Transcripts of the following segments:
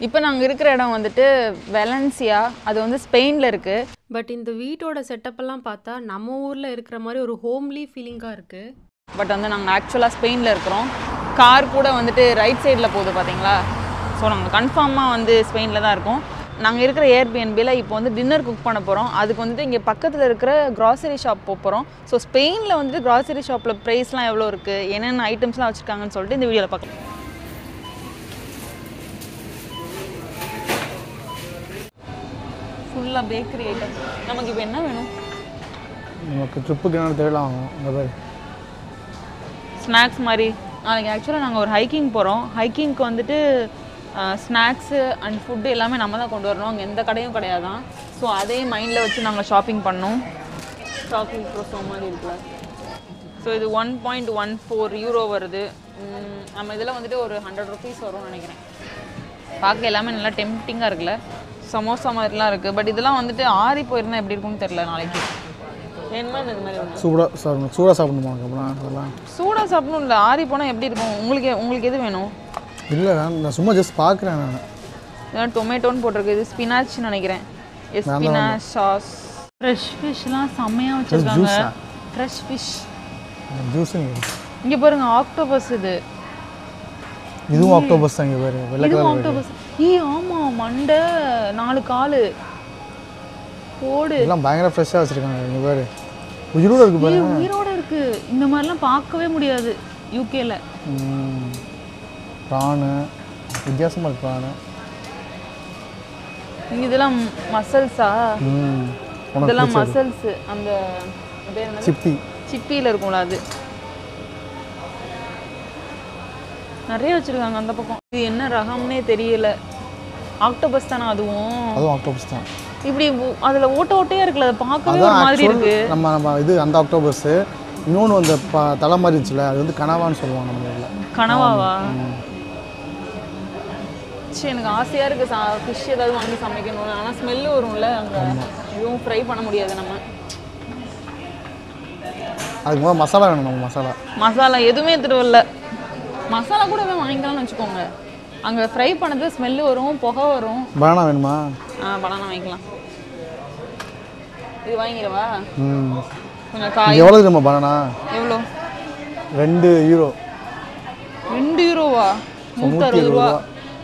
இப்போ நாங்கள் இருக்கிற இடம் வந்துட்டு வெலன்சியா அது வந்து ஸ்பெயினில் இருக்குது பட் இந்த வீட்டோட செட்டப்பெல்லாம் பார்த்தா நம்ம ஊரில் இருக்கிற மாதிரி ஒரு ஹோம்லி ஃபீலிங்காக இருக்குது பட் வந்து நாங்கள் ஆக்சுவலாக ஸ்பெயினில் இருக்கிறோம் கார் கூட வந்துட்டு ரைட் சைடில் போகுது பார்த்தீங்களா ஸோ நாங்கள் கன்ஃபார்மாக வந்து ஸ்பெயினில் தான் இருக்கோம் நாங்கள் இருக்கிற ஏர்பிஎன்பியில் இப்போ வந்து டின்னர் குக் பண்ண போகிறோம் அதுக்கு வந்துட்டு இங்கே பக்கத்தில் இருக்கிற கிராசரி ஷாப் போக போகிறோம் ஸோ ஸ்பெயினில் வந்துட்டு கிராசரி ஷாப்பில் ப்ரைஸ்லாம் எவ்வளோ இருக்குது என்னென்ன ஐட்டம்ஸ்லாம் வச்சுருக்காங்கன்னு சொல்லிட்டு இந்த வீடியோவில் பார்க்கலாம் ஃபுல்லாக பேக்கரி ஐட்டம் நமக்கு இப்போ என்ன வேணும் நமக்கு ட்ரிப்புக்கு என்ன தேவையில்லாம் வாங்குவோம் இந்த மாதிரி ஸ்நாக்ஸ் மாதிரி நாளைக்கு ஆக்சுவலாக நாங்கள் ஒரு ஹைக்கிங் போகிறோம் ஹைக்கிங்க்கு வந்துட்டு ஸ்நாக்ஸு அண்ட் ஃபுட்டு எல்லாமே நம்ம தான் கொண்டு வரணும் அங்கே எந்த கடையும் கிடையாதான் ஸோ அதே மைண்டில் வச்சு நாங்கள் ஷாப்பிங் பண்ணோம் ஷாப்பிங் ப்ரோஸோ மாதிரி இருக்குல்ல ஸோ இது one point one four euro வருது உம், நம்ம இதில் வந்துட்டு ஒரு ஹண்ட்ரட் ருபீஸ் வரும்னு நினைக்கிறேன் பார்க்க எல்லாமே நல்லா டெம்டிங்காக இருக்குல்ல சமோசா மாதிரிலாம் இருக்குது பட் இதெல்லாம் வந்துட்டு ஆறி போயிருந்தா எப்படி இருக்கும்னு தெரில நாளைக்கு வேணுமா இந்த மாதிரி ஒன்று சூடாக சாப்பிடணும் சூடாக சாப்பிடணுமா அப்புறம் அதெல்லாம் சூடாக சாப்பிடணும் இல்லை ஆறி போனால் எப்படி இருக்கும் உங்களுக்கு உங்களுக்கு எது வேணும் இல்லை நான் நான் சும்மா ஜஸ்ட் பார்க்குறேன் நான் இதெல்லாம் டொமேட்டோன்னு போட்டிருக்கு இது ஸ்பினாச்னு நினைக்கிறேன் ஸ்பினாச் சாஸ் ஃப்ரெஷ் ஃபிஷ்லாம் செம்மையாக வச்சுருக்காங்க juice-ஆ? ஃப்ரெஷ் ஃபிஷ் ஜூஸுங்க இங்கே பாருங்க ஆக்டோபஸ் இது இதுவும் அக்டோபஸ் தான் இங்கே பேர் வெள்ளை இதுவும் கலர் ஆக்டோபஸ் ஈ ஆமாம் மண்டை நாலு காலு போடு எல்லாம் பயங்கர ஃப்ரெஷ்ஷாக வச்சுருக்காங்க இங்கே பேர் உயிரோடு இருக்கு ஏய், பாருங்க உயிரோட இருக்கு இந்த மாதிரிலாம் பார்க்கவே முடியாது யூகேல ப்ரானு வித்தியாசமாக இருக்கு ப்ரானு இதெல்லாம் மசல்ஸா ம் உனக்கு இதெல்லாம் மசல்ஸ் அந்த அது பேர் என்னது சிப்பி சிப்பியில் இருக்கும்ல அது நிறைய வச்சிருக்காங்க அந்த பக்கம் இது என்ன ரகம்னே தெரியல ஆக்டோபஸ் தானே அதுவும் அதுவும் அக்டோபஸ் தான் இப்படி ஒ- அதுல ஓட்ட ஓட்டையா இருக்குல்ல அதை பார்க்கவே அதான் ஒரு மாதிரி actual இருக்கு நம்ம நம்ம இது அந்த அக்டோபஸ்ஸு இன்னொன்று அந்த ப தலை மாதிரி இருந்துச்சுல அது வந்து கனவான்னு சொல்லுவாங்க நம்ம ஊரில் கனவாவா சரி எனக்கு ஆசையா இருக்கு ஃபிஷ் ஏதாவது வாங்கி சமைக்கணும்னு ஆனா ஸ்மெல்லு வரும்ல அங்க எதுவும் ஃப்ரை பண்ண முடியாது நம்ம அதுக்கு முதல்ல மசாலா வேணும் நம்ம மசாலா மசாலா எதுவுமே எடுத்துட்டு வரல மசாலா கூட போய் வாங்கிக்கலாம்னு வச்சுக்கோங்க அங்க ஃப்ரை பண்ணது ஸ்மெல்லு வரும் புகை வரும் பனானா வேணுமா ஆ பனானா வாங்கிக்கலாம் இது வாங்கிடவா ம் கொஞ்சம் காய் எவ்வளோ நம்ம பனானா எவ்வளோ ரெண்டு யூரோ ரெண்டு யூரோவா நூற்றி நூற்றி அறுபது இருபது ரூபா ரூபா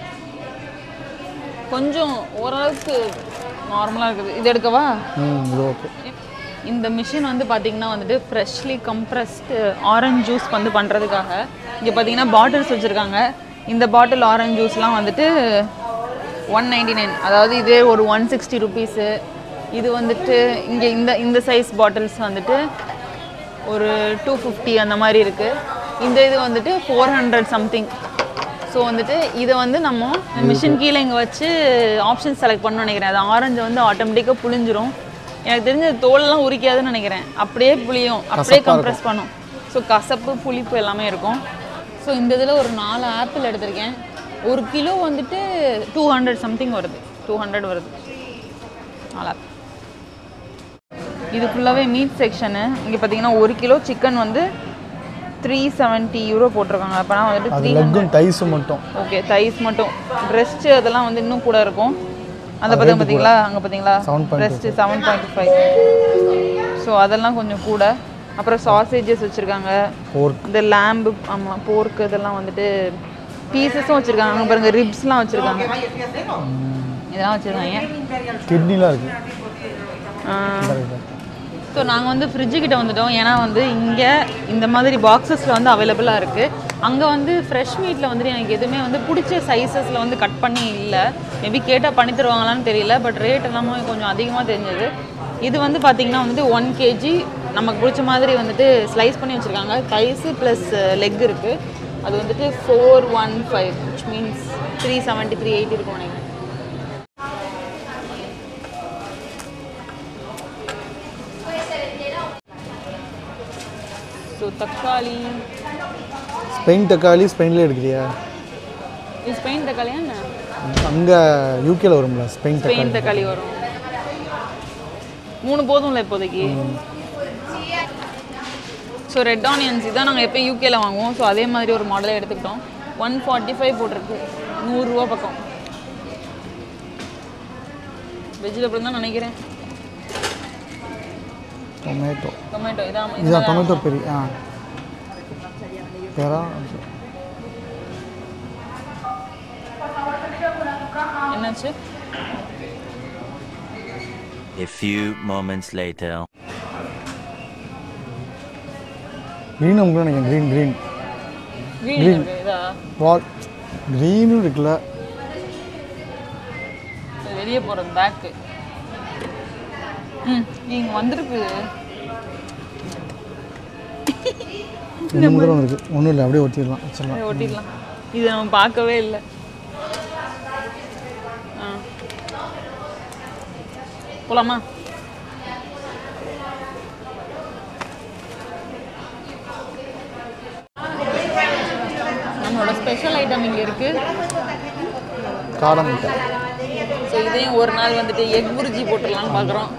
கொஞ்சம் ஓரளவுக்கு நார்மலாக இருக்குது இது எடுக்கவா ம் இது ஓகே இந்த மிஷின் வந்து பார்த்தீங்கன்னா வந்துட்டு ஃப்ரெஷ்லி கம்ப்ரஸ்டு ஆரஞ்ச் ஜூஸ் வந்து பண்ணுறதுக்காக இங்கே பார்த்தீங்கன்னா பாட்டில்ஸ் வச்சுருக்காங்க இந்த பாட்டில் ஆரஞ்ச் ஜூஸ்லாம் வந்துட்டு ஒன் நைன்டி நைன் அதாவது இதே ஒரு ஒன் சிக்ஸ்டி ருபீஸு இது வந்துட்டு இங்கே இந்த இந்த சைஸ் பாட்டில்ஸ் வந்துட்டு ஒரு டூ ஃபிஃப்டி அந்த மாதிரி இருக்குது இந்த இது வந்துட்டு ஃபோர் ஹண்ட்ரட் சம்திங் ஸோ வந்துட்டு இதை வந்து நம்ம மிஷின் கீழே இங்கே வச்சு ஆப்ஷன் செலக்ட் பண்ணணும்னு நினைக்கிறேன் அது ஆரஞ்சு வந்து ஆட்டோமேட்டிக்காக புளிஞ்சிரும் எனக்கு தெரிஞ்ச அது தோலெல்லாம் உரிக்காதுன்னு நினைக்கிறேன் அப்படியே புளியும் அப்படியே கம்ப்ரெஸ் பண்ணும் ஸோ கசப்பு புளிப்பு எல்லாமே இருக்கும் ஸோ இந்த இதில் ஒரு நாலு ஆப்பிள் எடுத்திருக்கேன் ஒரு கிலோ வந்துட்டு டூ ஹண்ட்ரட் சம்திங் வருது டூ ஹண்ட்ரட் வருது நாலு ஆப்பிள் இது ஃபுல்லாகவே மீட் செக்ஷனு இங்கே பார்த்தீங்கன்னா ஒரு கிலோ சிக்கன் வந்து த்ரீ செவன்ட்டி யூரோ போட்டிருக்காங்க அப்போனா வந்துட்டு அது த்ரீ லெக்கும் டைஸும் மட்டும் ஓகே தைஸ் மட்டும் ப்ரெஸ்ட்டு அதெல்லாம் வந்து இன்னும் கூட இருக்கும் அந்த பக்கம் பார்த்தீங்களா அங்கே பார்த்தீங்களா 7.25. Breast seven point five so அதெல்லாம் கொஞ்சம் கூட அப்புறம் சாசேஜஸ் வச்சுருக்காங்க போர்க் இந்த லேம்பு ஆமாம் போர்க்கு இதெல்லாம் வந்துட்டு பீசஸும் வச்சுருக்காங்க அங்கே பாருங்க ரிப்ஸ்லாம் வச்சுருக்காங்க இதெல்லாம் வச்சுருக்காங்க கிட்னிலாம் இருக்குது ஸோ நாங்கள் வந்து ஃப்ரிட்ஜு கிட்ட வந்துட்டோம் ஏன்னா வந்து இங்கே இந்த மாதிரி பாக்ஸஸில் வந்து அவைலபிளாக இருக்குது அங்கே வந்து ஃப்ரெஷ் மீட்டில் வந்துட்டு எனக்கு எதுவுமே வந்து பிடிச்ச சைஸஸில் வந்து கட் பண்ணி இல்லை மேபி கேட்டால் பண்ணி தருவாங்களான்னு தெரியல பட் ரேட் எல்லாமே கொஞ்சம் அதிகமாக தெரிஞ்சது இது வந்து பார்த்திங்கன்னா வந்துட்டு ஒன் கேஜி நமக்கு பிடிச்ச மாதிரி வந்துட்டு ஸ்லைஸ் பண்ணி வச்சுருக்காங்க தைஸு ப்ளஸ் லெக் இருக்குது அது வந்துட்டு four one five which means three seventy three eighty இருக்கும் நினைக்கிறேன் ஸோ தக்காளி ஸ்பெயின் தக்காளி ஸ்பெயின்லேயே எடுக்கிறியா இது ஸ்பெயின் தக்காளியா என்ன அங்கே யூகேல வரும்ல ஸ்பெயின் தக்காளி ஸ்பெயின் தக்காளி வரும் மூணு போதும்ல இப்போதைக்கு ஸோ ரெட் ஆனியன்ஸ் இதான் நாங்கள் எப்போ யூகேல வாங்குவோம் ஸோ அதே மாதிரி ஒரு மாடலை எடுத்துக்கிட்டோம் ஒன் ஃபார்ட்டி ஃபைவ் போட்டிருக்கு நூறுரூவா பக்கம் வெஜிடபிள் தான் நினைக்கிறேன் டொமேட்டோ டொமேட்டோ இதான் இதுதான் டொமேட்டோ பெரிய ஆ பேரா என்னாச்சு A few moments later. Green உங்களுக்கு நினைக்கிறேன் க்ரீன் க்ரீன் க்ரீன் இருக்கு இதா வாட் க்ரீனும் இருக்குல்ல இது வெளியே போகிறது பேக்கு ம் இங்கே வந்திருக்கு ரெண்டு மூணு தடவை இருக்குது ஒன்றும் இல்லை அப்படியே ஒட்டிடலாம் வச்சிடலாம் இதை ஒட்டிடலாம் இது நம்ம பார்க்கவே இல்லை ஆ போலாமா நம்மளோட ஸ்பெஷல் ஐட்டம் இங்கே இருக்குது காரம் முட்டை ஸோ இதையும் ஒரு நாள் வந்துட்டு எக் புரிஜி போட்டுடலாம்னு பார்க்குறோம்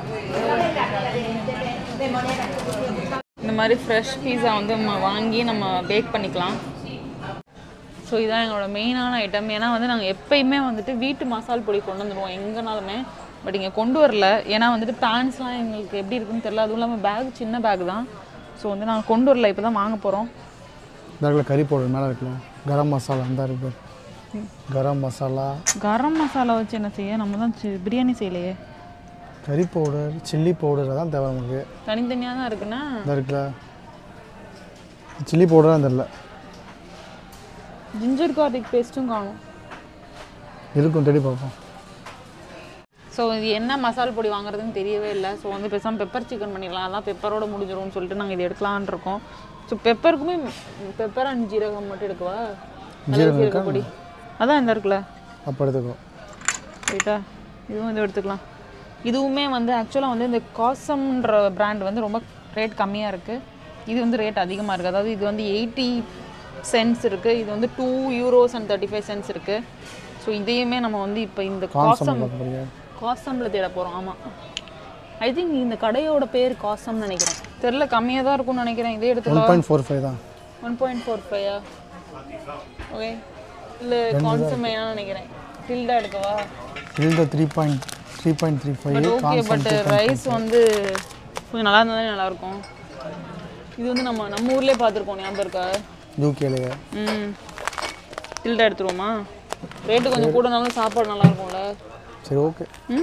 இந்த மாதிரி ஃப்ரெஷ் பீஸா வந்து நம்ம வாங்கி நம்ம பேக் பண்ணிக்கலாம் ஸோ இதான் எங்களோட மெயினான ஐட்டம் ஏன்னா வந்து நாங்கள் எப்பயுமே வந்துட்டு வீட்டு மசால் பொடி கொண்டு வந்துடுவோம் எங்கேனாலுமே பட் இங்கே கொண்டு வரல ஏன்னா வந்துட்டு பேண்ட்ஸ்லாம் எங்களுக்கு எப்படி இருக்குன்னு தெரியல அதுவும் இல்லாமல் பேக் சின்ன பேக் தான் ஸோ வந்து நாங்கள் கொண்டு வரல இப்போ தான் வாங்க போகிறோம் இந்த இருக்குல்ல கறி பவுடர் மேலே இருக்குல்ல கரம் மசாலா அந்த இருக்கு கரம் மசாலா கரம் மசாலா வச்சு என்ன செய்ய நம்ம தான் சி- பிரியாணி செய்யலையே கறி பவுடர் சில்லி பவுடர் அதான் தேவை நமக்கு தனித்தனியாக தான் இருக்குன்னா இந்த இருக்குல்ல சில்லி பவுடராக தெரில ஜிஞ்சர் கார்லிக் பேஸ்ட்டும் காணும் இருக்கும் தேடி பார்ப்போம் ஸோ இது என்ன மசால் பொடி வாங்குறதுன்னு தெரியவே இல்லை ஸோ வந்து பேசாமல் பெப்பர் சிக்கன் பண்ணிடலாம் அதான் பெப்பரோட முடிஞ்சிரும்னு சொல்லிட்டு நாங்கள் இது எடுக்கலாம்னு இருக்கோம் ஸோ பெப்பருக்குமே பெப்பர் அண்ட் ஜீரகம் மட்டும் எடுக்கவா மிளகு ஜீரக பொடி அதான் இந்த இருக்குல்ல அப்போ எடுத்துக்கோ ரைட்டா இதுவும் இது எடுத்துக்கலாம் இதுவுமே வந்து ஆக்சுவலாக வந்து இந்த காசம்ன்ற பிராண்ட் வந்து ரொம்ப ரேட் கம்மியாக இருக்குது இது வந்து ரேட் அதிகமாக இருக்குது அதாவது இது வந்து எயிட்டி சென்ட்ஸ் இருக்குது இது வந்து two euros and thirty five cents இருக்குது ஸோ இதையுமே நம்ம வந்து இப்போ இந்த காசம் பார்க்க போறியா காசமில் தேட போகிறோம் ஆமாம் ஐ திங்க் இந்த கடையோட பேர் காசம்னு நினைக்கிறேன் தெரில கம்மியாக தான் இருக்கும்னு நினைக்கிறேன் இதே ஒன் எடுத்துக்கலாம் பாயிண்ட் ஃபோர் ஃபைவ் தான் ஒன் பாயிண்ட் ஃபோர் ஃபைவா ஓகே இல்லை கான்சமையா நினைக்கிறேன் டில்டா எடுக்கவா இல்லைடா three point three point three five but okay but rice வந்து கொஞ்சம் நல்லா இருந்தால் தானே நல்லாயிருக்கும் இது வந்து நம்ம நம்ம ஊர்லேயே பார்த்துருக்கோம் ஞாபகம் இருக்கா யூகேலையே ம் டில்டா எடுத்துருவோமா ரேட்டு கொஞ்சம் கூட இருந்தாலும் சாப்பாடு நல்லா இருக்கும்ல சரி ஓகே ம்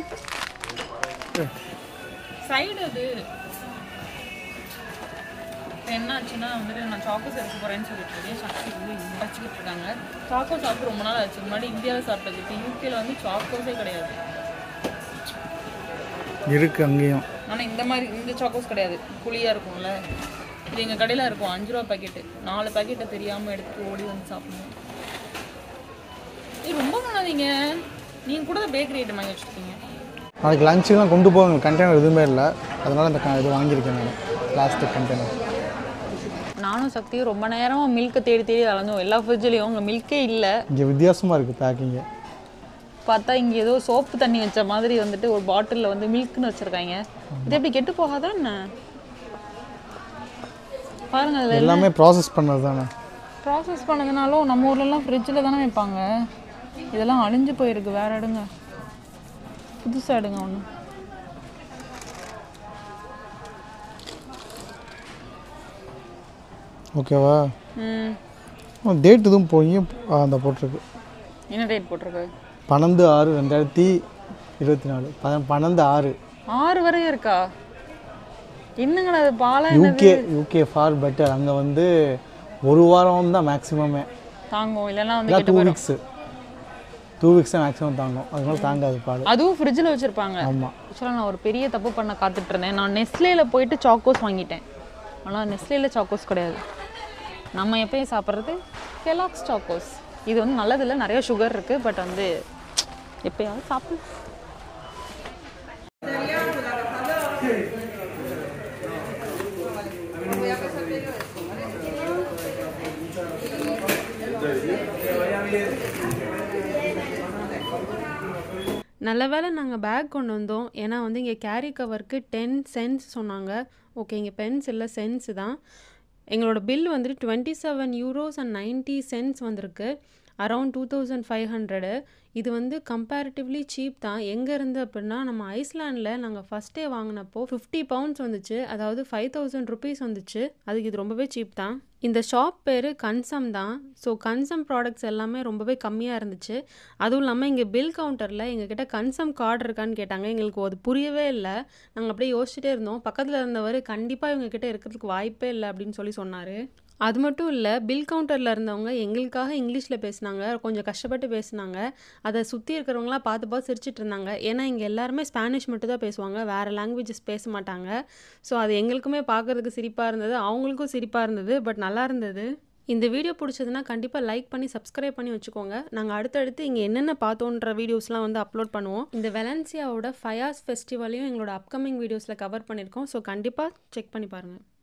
சைடு அது இப்போ என்ன ஆச்சுன்னா வந்துட்டு நான் சாக்கோஸ் எடுக்க போகிறேன்னு சொல்லிட்டு இருக்கேன் சக்தி வந்து வச்சுக்கிட்டு இருக்காங்க சாக்கோ சாப்பிட்டு ரொம்ப நாள் ஆச்சு முன்னாடி இந்தியாவில் சாப்பிட்டது இப்போ யூகேல வந்து சாக்கோஸே கிடையாது இருக்கு அங்கேயும் ஆனால் இந்த மாதிரி இந்த சாக்கோஸ் கிடையாது புளியாக இருக்கும்ல இது எங்கள் கடையில் இருக்கும் அஞ்சு ரூபா பாக்கெட்டு நாலு பாக்கெட்டை தெரியாமல் எடுத்து ஓடி வந்து சாப்பிடணும் ஏய் ரொம்ப பண்ணாதீங்க நீங்கள் கூட பேக்கரி ஐட்டம் வாங்கி வச்சுருக்கீங்க நாளைக்கு லஞ்சுக்கெலாம் கொண்டு போக கண்டெய்னர் எதுவுமே இல்லை அதனால் இந்த க- இது வாங்கியிருக்கேன் நான் பிளாஸ்டிக் கண்டெய்னர் நானும் சக்தியும் ரொம்ப நேரமாக மில்க்கை தேடி தேடி அலைஞ்சோம் எல்லா ஃப்ரிட்ஜ்லேயும் அங்கே மில்கே இல்லை இங்கே வித்தியாசமாக இருக்குது பேக்கிங்கு பார்த்தா இங்கே ஏதோ சோப்பு தண்ணி வச்ச மாதிரி வந்துட்டு ஒரு பாட்டிலில் வந்து மில்க்னு வச்சுருக்காங்க இது எப்படி கெட்டு போகாதா என்ன பாருங்க அதில் எல்லாமே ப்ராசஸ் பண்ணது தானே ப்ராசஸ் பண்ணதுனாலும் நம்ம ஊர்லலாம் ஃப்ரிட்ஜில் தானே வைப்பாங்க இதெல்லாம் அழிஞ்சு போயிருக்கு வேற எடுங்க புதுசாக எடுங்க ஒன்று ஓகேவா ம் டேட் எதுவும் போய் அந்த போட்டிருக்கு என்ன டேட் போட்டிருக்கு பன்னெண்டு ஆறு ரெண்டாயிரத்தி இருபத்தி நாலு ப பன்னெண்டு ஆறு ஆறு வரையும் இருக்கா என்னங்கடா அது பாலம் யூகே யூகே ஃபார் பெட்டர் அங்கே வந்து ஒரு வாரம் தான் மேக்ஸிமமே தாங்கும் இல்லைன்னா வந்து இல்லை கெட்டு டூ போயிடும் வீக்ஸு டூ வீக்ஸ் தான் மேக்ஸிமம் தாங்கும் அதனால தாங்காது பால் அதுவும் ஃப்ரிட்ஜில் வச்சுருப்பாங்க ஆமாம் ஆக்சுவலாக நான் ஒரு பெரிய தப்பு பண்ண காத்துட்டு இருந்தேன் நான் நெஸ்லேயில் போயிட்டு சாக்கோஸ் வாங்கிட்டேன் ஆனால் நெஸ்லேயில் சாக்கோஸ் கிடையாது நம்ம எப்பயும் சாப்பிட்றது கெலாக்ஸ் சாக்கோஸ் இது வந்து நல்லதில்லை நிறைய சுகர் இருக்குது பட் வந்து எப்பயாவது சாப்பிடு நல்ல வேளை நாங்கள் பேக் கொண்டு வந்தோம் ஏன்னா வந்து இங்கே கேரி கவருக்கு டென் சென்ட்ஸ் சொன்னாங்க ஓகே இங்கே பென்ஸ் இல்லை சென்ஸ் தான் எங்களோட பில் வந்துட்டு twenty seven euros and ninety cents வந்திருக்கு around two thousand five hundred இது வந்து கம்பேரிட்டிவ்லி சீப் தான் எங்கே இருந்து அப்படின்னா நம்ம ஐஸ்லாண்டில் நாங்கள் ஃபஸ்ட் டே வாங்கினப்போ ஃபிஃப்டி பவுண்ட்ஸ் வந்துச்சு அதாவது ஃபைவ் தௌசண்ட் ருபீஸ் வந்துச்சு அதுக்கு இது ரொம்பவே சீப் தான் இந்த ஷாப் பேர் கன்சம் தான் ஸோ கன்சம் ப்ராடக்ட்ஸ் எல்லாமே ரொம்பவே கம்மியாக இருந்துச்சு அதுவும் இல்லாமல் இங்கே பில் கவுண்டரில் எங்ககிட்ட கன்சம் கார்டு இருக்கான்னு கேட்டாங்க எங்களுக்கு அது புரியவே இல்லை நாங்கள் அப்படியே யோசிச்சுட்டே இருந்தோம் பக்கத்தில் இருந்தவர் கண்டிப்பாக இவங்க கிட்ட இருக்கிறதுக்கு வாய்ப்பே இல்லை அப்படின்னு சொல்லி சொன்னார் அது மட்டும் இல்லை பில் கவுண்டரில் இருந்தவங்க எங்களுக்காக இங்கிலீஷில் பேசினாங்க கொஞ்சம் கஷ்டப்பட்டு பேசினாங்க அதை சுற்றி இருக்கிறவங்களாம் பார்த்து பார்த்து சிரிச்சிட்டு இருந்தாங்க ஏன்னா இங்கே எல்லாருமே ஸ்பானிஷ் மட்டும் தான் பேசுவாங்க வேறு லாங்குவேஜஸ் பேச மாட்டாங்க ஸோ அது எங்களுக்குமே பார்க்குறதுக்கு சிரிப்பாக இருந்தது அவங்களுக்கும் சிரிப்பாக இருந்தது பட் நல்லா இருந்தது இந்த வீடியோ பிடிச்சதுன்னா கண்டிப்பாக லைக் பண்ணி சப்ஸ்கிரைப் பண்ணி வச்சுக்கோங்க நாங்கள் அடுத்தடுத்து இங்கே என்னென்ன பார்த்தோன்ற வீடியோஸ்லாம் வந்து அப்லோட் பண்ணுவோம் இந்த வெலன்சியாவோட ஃபயாஸ் ஃபெஸ்டிவலையும் எங்களோட அப்கமிங் வீடியோஸில் கவர் பண்ணியிருக்கோம் ஸோ கண்டிப்பாக செக் பண்ணி பாருங்கள்